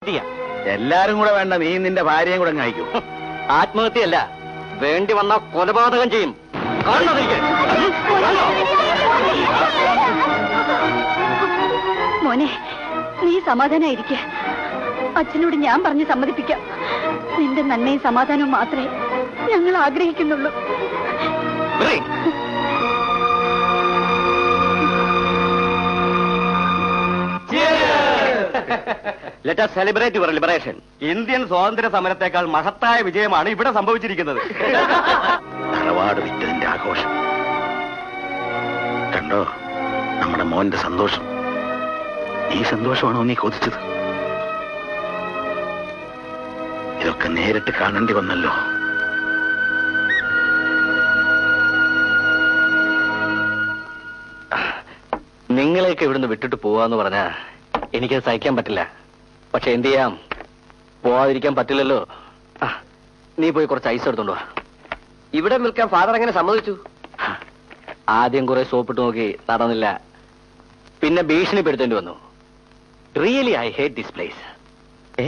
എല്ലാരും കൂടെ വേണ്ട നീ നിന്റെ ഭാര്യയും കൂടെ അങ്ങ് അയക്കും ആത്മഹത്യയല്ല വേണ്ടി വന്ന കൊലപാതകം ചെയ്യും കാണുന്നതിരിക്കെ മോനെ നീ സമാധാനായിരിക്ക അച്ഛനോട് ഞാൻ പറഞ്ഞ് സമ്മതിപ്പിക്കാം നിന്റെ നന്മയും സമാധാനവും മാത്രമേ ഞങ്ങൾ ആഗ്രഹിക്കുന്നുള്ളൂ let us celebrate your liberation Indian സ്വാതന്ത്ര്യ സമരത്തെക്കാൾ മഹത്തായ വിജയമാണ് ഇവിടെ സംഭവിച്ചിരിക്കുന്നത് തറവാട് വിറ്റതിന്റെ ആഘോഷം കണ്ടോ നമ്മുടെ മോന്റെ സന്തോഷം ഈ സന്തോഷമാണോ നീ കൊതിച്ചത് ഇതൊക്കെ നേരിട്ട് കാണേണ്ടി വന്നല്ലോ നിങ്ങളെയൊക്കെ ഇവിടുന്ന് വിട്ടിട്ട് പോവാന്ന് പറഞ്ഞാ എനിക്കത് സഹിക്കാൻ പറ്റില്ല പക്ഷെ എന്ത് ചെയ്യാം പോവാതിരിക്കാൻ പറ്റില്ലല്ലോ ആ, നീ പോയി കുറച്ച് ഐസ് എടുത്തോണ്ട് വാ ഇവിടെ നിൽക്കാൻ ഫാദർ എങ്ങനെ സമ്മതിച്ചു ആദ്യം കുറെ സോപ്പിട്ട് നോക്കി നടന്നില്ല പിന്നെ ഭീഷണിപ്പെടുത്തേണ്ടി വന്നു really I hate this place ഏ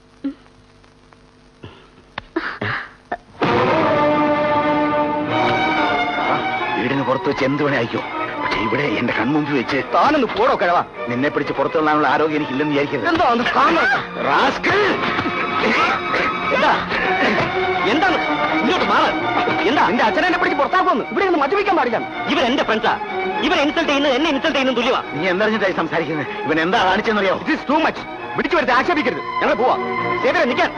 വീടിന് പുറത്ത് വെച്ച് എന്ത് വേണേ അയക്കോ പക്ഷെ ഇവിടെ എന്റെ കൺമുമ്പിൽ വെച്ച് താനൊന്ന് പോടോ കിഴവാ നിന്നെ പിടിച്ച് പുറത്തുള്ളാനുള്ള ആരോഗ്യം എനിക്കില്ലെന്ന് വിചാരിക്കരുത് എന്താ ഒന്ന് കാണണം റാസ്കൽ! എന്താ എന്താണ് ഇങ്ങോട്ട് മാറ് എന്താ എന്റെ അച്ഛനെ എന്നെ പിടിച്ച് പുറത്താക്കുമെന്ന് ഇവിടെ ഒന്ന് മദ്യപിക്കാൻ പാടില്ല ഇവർ എന്റെ ഫ്രണ്ട്സാ ഇവർ ഇൻസൾട്ട് ചെയ്യുന്നത് എന്നെ ഇൻസൾട്ട് ചെയ്യുന്നത് തുല്യമാ നീ എന്തറിഞ്ഞിട്ടായി സംസാരിക്കുന്നത് ഇവൻ എന്താ കാണിച്ചെന്നറിയോ ഇറ്റ് ഈസ് ടു മച്ച് വിളിച്ചു വരുത്തി ആക്ഷേപിക്കരുത് ഞങ്ങൾ പോവാ സേവരെ നിൽക്കാൻ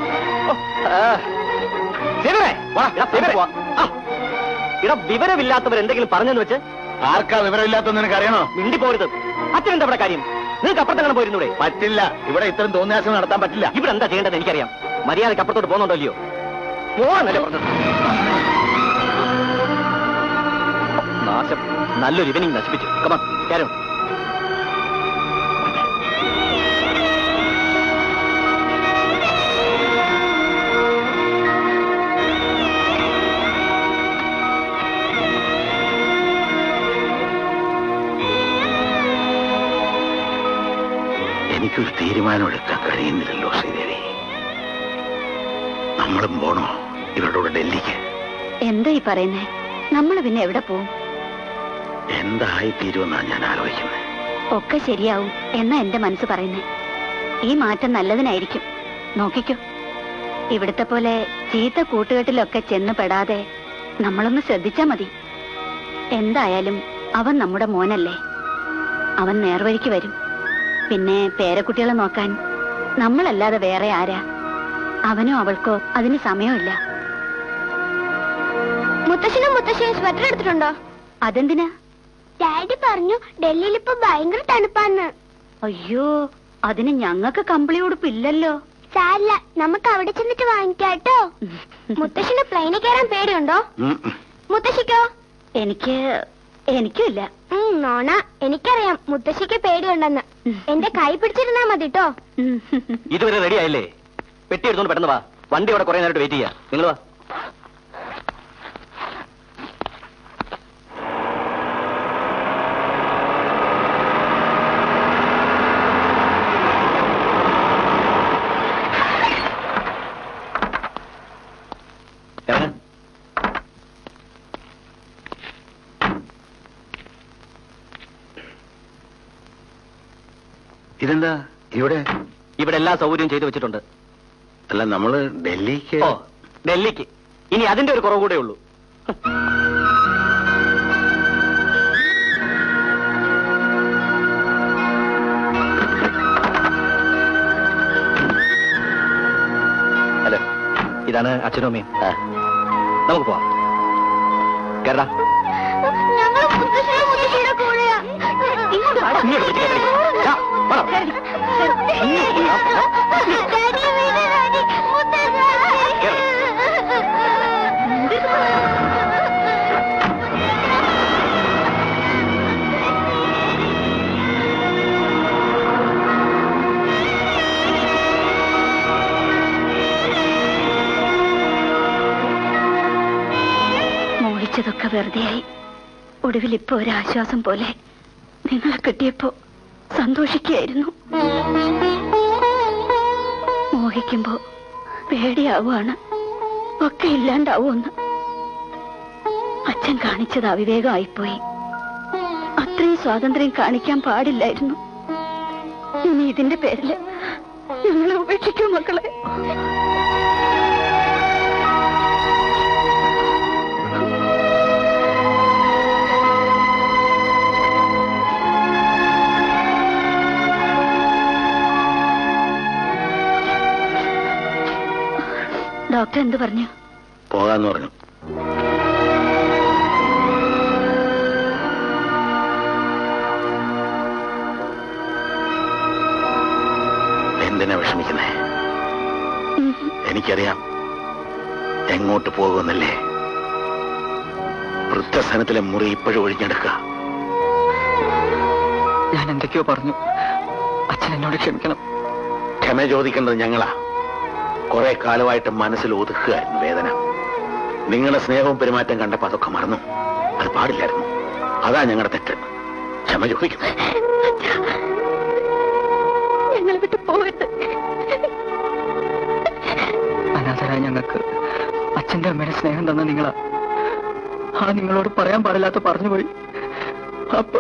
സേവരെ വാ ഇടാ, സേവരെ ആ. ഇടാ വിവരമില്ലാത്തവർ എന്തെങ്കിലും പറഞ്ഞെന്ന് വെച്ച് ആർക്കാ വിവരമില്ലാത്ത നിനക്ക് അറിയണോ മിണ്ടി പോരുത് അച്ഛൻ എന്താ ഇവിടെ കാര്യം നിങ്ങൾക്ക് അപ്പുറത്തെങ്ങനെ പോയിരുന്നൂടെ പറ്റില്ല ഇവിടെ ഇത്തരം തോന്നിയാസം നടത്താൻ പറ്റില്ല ഇവിടെ എന്താ ചെയ്യേണ്ടത് എനിക്കറിയാം മര്യാദക്ക് അപ്പുറത്തോട്ട് പോകുന്നുണ്ടോ ഇല്ലയോ പോവാന്നല്ലേ പറഞ്ഞത് നാശം നല്ലൊരു ഇവനിങ് നശിപ്പിച്ചു കമാ കാര്യം എനിക്കൊരു തീരുമാനമെടുക്കാൻ കഴിയുന്നില്ലല്ലോ ശ്രീദേവി നമ്മളും പോണോ ഇവരുടെ കൂടെ ഡൽഹിക്ക് എന്താ ഈ പറയുന്നേ നമ്മൾ പിന്നെ എവിടെ പോവും എന്തായി തീരുമെന്നാണ് ഞാൻ ആലോചിക്കുന്നത് ഒക്കെ ശരിയാവും എന്നാ എന്റെ മനസ്സ് പറയുന്നേ ഈ മാറ്റം നല്ലതിനായിരിക്കും നോക്കിക്കോ ഇവിടുത്തെ പോലെ ചീത്ത കൂട്ടുകെട്ടിലൊക്കെ ചെന്ന് പെടാതെ നമ്മളൊന്ന് ശ്രദ്ധിച്ചാ മതി എന്തായാലും അവൻ നമ്മുടെ മോനല്ലേ അവൻ നേർവഴിക്ക് വരും പിന്നെ പേരക്കുട്ടികളെ നോക്കാൻ നമ്മളല്ലാതെ വേറെ ആരാ അവനോ അവൾക്കോ അതിന് സമയമില്ല മുത്തശ്ശനും മുത്തശ്ശിയും സ്വെറ്റർ എടുത്തിട്ടുണ്ടോ അതെന്തിനാ ഡാഡി പറഞ്ഞു ഡൽഹിയിൽ ഇപ്പൊ ഭയങ്കര തണുപ്പാന്ന് അയ്യോ അതിന് ഞങ്ങൾക്ക് കമ്പിളി ഉടുപ്പില്ലല്ലോ സാരില്ല നമുക്ക് അവിടെ ചെന്നിട്ട് വാങ്ങിക്കാട്ടോ മുത്തശ്ശന് പ്ലെയിനിൽ കയറാൻ പേടിയുണ്ടോ ഉം, ഉം. മുത്തശ്ശിക്കോ എനിക്ക് എനിക്കുമില്ല ഉം, നോണ എനിക്കറിയാം മുത്തശ്ശിക്ക് പേടിയുണ്ടെന്ന് എന്റെ കൈ പിടിച്ചിരുന്നാ മതി ട്ടോ ഇതുവരെ റെഡി ആയില്ലേ പെട്ടി എടുത്തോണ്ട് പെട്ടെന്ന് വാ വണ്ടി അവിടെ കുറെ നേരമായിട്ട് വെയിറ്റ് ചെയ്യാം നിങ്ങൾ വാ ഇറങ്ങ്. ഇതെന്താ ഇവിടെ ഇവിടെ എല്ലാ സൗകര്യവും ചെയ്തു വെച്ചിട്ടുണ്ട് അല്ല നമ്മള് ഡൽഹിക്ക് ഓ ഡൽഹിക്ക് ഇനി അതിന്റെ ഒരു കുറവ് കൂടെ ഉള്ളൂ ഹലോ ഇതാണ് അച്ഛനും അമ്മയും നമുക്ക് പോവാം കേരള ഞങ്ങൾ മുത്തശ്ശനും മുത്തശ്ശിയുടെ കൂടെയാ ഇങ്ങോട്ട് പിടിച്ച് കയറി. ദാ, വാടാ. ഡാഡി വീട് ഡാഡി മുത്തശ്ശി മോഹിച്ചതൊക്കെ വെറുതെയായി ഒടുവിൽ ഇപ്പൊ ഒരു ആശ്വാസം പോലെ നിങ്ങളെ കിട്ടിയപ്പോ സന്തോഷിക്കുകയായിരുന്നു മോഹിക്കുമ്പോ പേടിയാവുകയാണ് ഒക്കെ ഇല്ലാണ്ടാവുമെന്ന് അച്ഛൻ കാണിച്ചത് അവിവേകമായിപ്പോയി അത്രയും സ്വാതന്ത്ര്യം കാണിക്കാൻ പാടില്ലായിരുന്നു ഇനി ഇതിന്റെ പേരില് ഞങ്ങളെ ഉപേക്ഷിക്കൂ മക്കളെ ഡോക്ടർ എന്ത് പറഞ്ഞു പോകാന്ന് പറഞ്ഞു എന്തിനാ വിഷമിക്കുന്നേ എനിക്കറിയാം എങ്ങോട്ട് പോകുമെന്നല്ലേ വൃദ്ധസ്ഥാനത്തിലെ മുറി ഇപ്പോഴും ഒഴിഞ്ഞെടുക്കുക ഞാൻ എന്തൊക്കെയോ പറഞ്ഞു അച്ഛൻ എന്നോട് ക്ഷമിക്കണം ക്ഷമ ചോദിക്കേണ്ടത് ഞങ്ങളാ കുറെ കാലമായിട്ട് മനസ്സിൽ ഒതുക്കുകയായിരുന്നു വേദന നിങ്ങളുടെ സ്നേഹവും പെരുമാറ്റം കണ്ടപ്പോ അതൊക്കെ മറന്നു അത് പാടില്ലായിരുന്നു അതാ ഞങ്ങളുടെ തെറ്റ് ക്ഷമ ചോദിക്കും ഞങ്ങളെ വിട്ട് പോകരുത് അനാഥരായ ഞങ്ങൾക്ക് അച്ഛന്റെ അമ്മയുടെ സ്നേഹം തന്ന നിങ്ങളാ ആ നിങ്ങളോട് പറയാൻ പാടില്ലാത്ത പറഞ്ഞുപോയി അപ്പൊ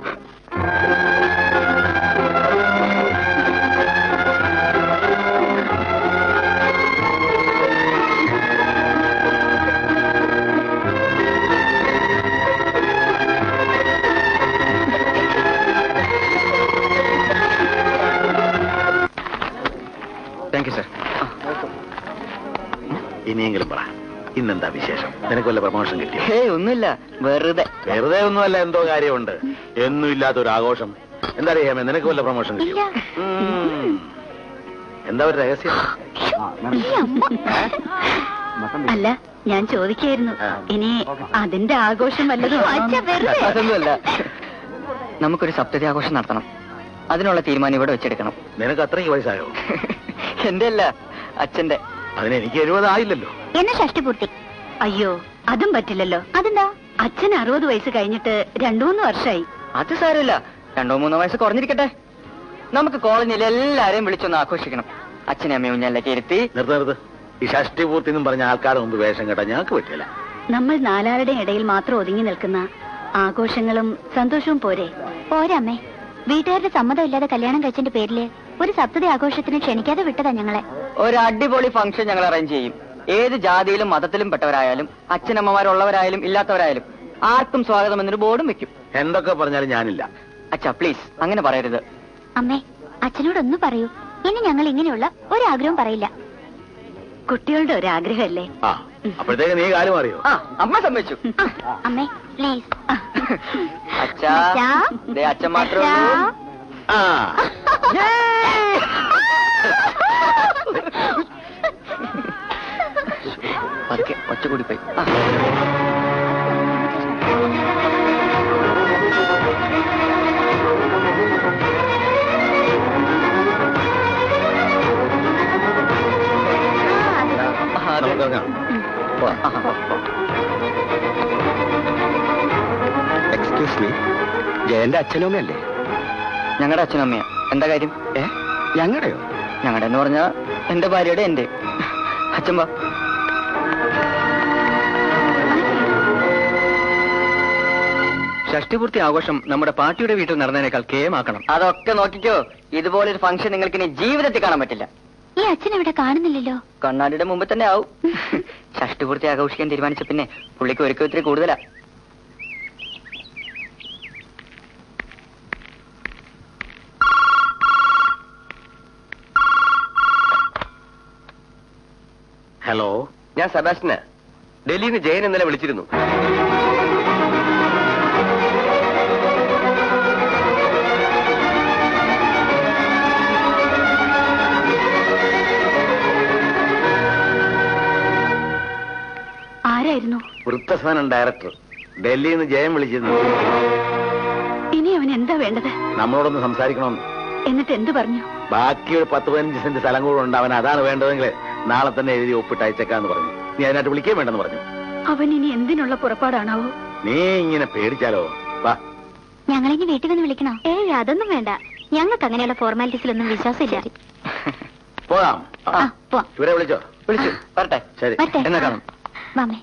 താങ്ക് യു സർ ഇനിയെങ്കിലും പറ ഇന്നെന്താ വിശേഷം നിനക്ക് വല്ല പ്രമോഷൻ കിട്ടിയോ ഹേ ഒന്നുമില്ല വെറുതെ വെറുതെ ഒന്നുമല്ല എന്തോ കാര്യമുണ്ട് എന്നും ഇല്ലാത്ത ഒരു ആഘോഷം എന്താ അറിയാമേ നിനക്ക് വല്ല പ്രമോഷൻ കിട്ടിയോ ഉം. എന്താ ഒരു രഹസ്യം അല്ല ഞാൻ ചോദിക്കായിരുന്നു ആ. ഇനി അതിന്റെ ആഘോഷം വല്ലതും അതൊന്നുമല്ല നമുക്കൊരു സപ്തതി ആഘോഷം നടത്തണം അതിനുള്ള തീരുമാനം ഇവിടെ വെച്ചെടുക്കണം നിനക്ക് അത്രയ്ക്ക് വയസ്സായോ എന്റെ അല്ല അച്ഛന്റെ അതിന് എനിക്ക് എഴുപതായില്ലല്ലോ എന്നെ ഷഷ്ടിപൂർത്തി അയ്യോ അതും പറ്റില്ലല്ലോ അതെന്താ അച്ഛൻ അറുപത് വയസ്സ് കഴിഞ്ഞിട്ട് രണ്ടു മൂന്ന് വർഷമായി അത് സാരമില്ല രണ്ടോ മൂന്നോ വയസ്സ് കുറഞ്ഞിരിക്കട്ടെ നമുക്ക് കോളനിയിൽ എല്ലാരെയും വിളിച്ചൊന്ന് ആഘോഷിക്കണം അച്ഛനെ അമ്മയും ഊഞ്ഞാലിലേക്ക് ഇരുത്തി നിർത്ത് നിർത്ത് ഈ ഷഷ്ടി പൂർത്തി എന്നും പറഞ്ഞ ആൾക്കാരുടെ മുമ്പ് വേഷം കേട്ടാ ഞങ്ങൾക്ക് പറ്റില്ല നമ്മൾ നാലാളുടെ ഇടയിൽ മാത്രം ഒതുങ്ങി നിൽക്കുന്ന ആഘോഷങ്ങളും സന്തോഷവും പോരെ പോരമ്മേ വീട്ടുകാരുടെ സമ്മതം ഇല്ലാതെ കല്യാണം കഴിച്ചതിന്റെ പേരില് ഒരു സപ്തതി ആഘോഷത്തിന് ക്ഷണിക്കാതെ വിട്ടതാ ഞങ്ങളെ ഒരു അടിപൊളി ഫംഗ്ഷൻ ഞങ്ങൾ അറേഞ്ച് ചെയ്യും ഏത് ജാതിയിലും മതത്തിലും പെട്ടവരായാലും അച്ഛനമ്മമാരുള്ളവരായാലും ഇല്ലാത്തവരായാലും ആർക്കും സ്വാഗതം എന്നൊരു ബോർഡും വെക്കും എന്തൊക്കെ പറഞ്ഞാലും ഞാനില്ല അച്ഛാ പ്ലീസ് അങ്ങനെ പറയരുത് അമ്മേ അച്ഛനോടൊന്ന് പറയൂ ഇനി ഞങ്ങൾ ഇങ്ങനെയുള്ള ഒരാഗ്രഹവും പറയില്ല കുട്ടികളുടെ ഒരു ആഗ്രഹമല്ലേ ആ അപ്പോഴത്തേക്ക് നീ കാലം അറിയോ ആ അമ്മ സമ്മതിച്ചു ആ, അമ്മേ പ്ലീസ് അച്ഛാ അച്ഛാ. ദേ അച്ഛൻ മാത്രമേ ഉള്ളൂ. ആ പതുക്കെ ഒച്ച കൂടി പോയി ആ. ആ, അതെ. നമുക്ക് ഇറങ്ങാം. ആ, ആ, ആ. എക്സ്ക്യൂസ് മീ ജയന്റെ അച്ഛനും അമ്മയല്ലേ ഞങ്ങളുടെ അച്ഛനും അമ്മയാ എന്താ കാര്യം ഏ ഞങ്ങളുടെയോ ഞങ്ങളുടെ എന്ന് പറഞ്ഞാ എന്റെ ഭാര്യയുടെ എന്റെ അച്ഛൻ വാ ഷഷ്ടിപൂർത്തി ആഘോഷം നമ്മുടെ പാർട്ടിയുടെ വീട്ടിൽ നടന്നതിനേക്കാൾ കേമാക്കണം അതൊക്കെ നോക്കിക്കോ ഇതുപോലൊരു ഫംഗ്ഷൻ നിങ്ങൾക്ക് ഇനി ജീവിതത്തിൽ കാണാൻ പറ്റില്ല ഈ അച്ഛൻ ഇവിടെ കാണുന്നില്ലല്ലോ കണ്ണാടിയുടെ മുമ്പ് തന്നെ ആവും ഷഷ്ടിപൂർത്തി ആഘോഷിക്കാൻ തീരുമാനിച്ച പിന്നെ പുള്ളിക്ക് ഒരുക്കം ഇത്തിരി കൂടുതലാ ഹലോ ഞാൻ സെബാസ്റ്റിന് ഡൽഹിയിൽ നിന്ന് ജയൻ ഇന്നലെ വിളിച്ചിരുന്നു ആരായിരുന്നു വൃത്തസ്ഥാനം ഡയറക്ടർ ഡൽഹിയിൽ നിന്ന് ജയം വിളിച്ചിരുന്നു ഇനി അവൻ എന്താ വേണ്ടത് നമ്മളോടൊന്ന് സംസാരിക്കണമെന്ന് എന്നിട്ട് എന്ത് പറഞ്ഞു ബാക്കി ഒരു പത്ത് പതിനഞ്ച് സെന്റ് സ്ഥലം കൂടെ ഉണ്ട് അവൻ അതാണ് വേണ്ടതെങ്കിൽ നാളെ തന്നെ എഴുതി ഒപ്പിട്ട് അയച്ചേക്കാന്ന് പറഞ്ഞു നീ അതിനായിട്ട് വിളിക്കുകയും വേണ്ടെന്ന് പറഞ്ഞു അവൻ ഇനി എന്തിനുള്ള പുറപ്പാടാണാവോ നീ ഇങ്ങനെ പേടിച്ചാലോ വാ ഞങ്ങളിനി വീട്ടിൽ വന്ന് വിളിക്കണോ ഏയ് അതൊന്നും വേണ്ട ഞങ്ങൾക്ക് അങ്ങനെയുള്ള ഫോർമാലിറ്റീസിലൊന്നും വിശ്വാസമില്ല പോകാം ആ പോ ഇവരെ വിളിച്ചോ വിളിച്ചു വരട്ടെ ശരി വരട്ടെ. എന്നാ കാണും മാമേ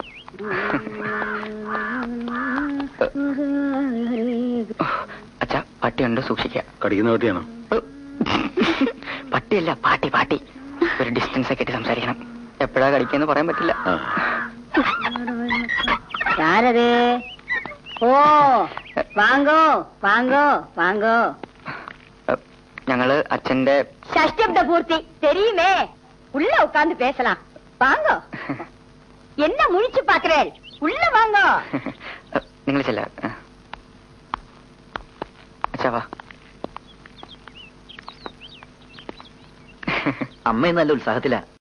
അച്ഛാ പട്ടിയുണ്ട് സൂക്ഷിക്കുക കടിക്കുന്ന പട്ടിയാണോ പട്ടിയല്ല പാട്ടി പാട്ടി ഒരു ഡിസ്റ്റൻസ് ഒക്കെ ഇട്ട് സംസാരിക്കണം എപ്പോഴാ കടിക്കാന്ന് പറയാൻ പറ്റില്ല ആ. யாரது ஓ வாங்கோ வாங்கோ வாங்கோ ഞങ്ങള് അച്ഛന്റെ சஷ்டப்த பூர்த்தி தெரியுமே உள்ள உட்கார்ந்து பேசலாம் வாங்கோ என்ன முழிச்சு பாக்குறேன் உள்ள வாங்கோ നിങ്ങൾ ചെല്ല അച്ഛാ വാ അമ്മ നല്ല ഉത്സാഹത്തിലാ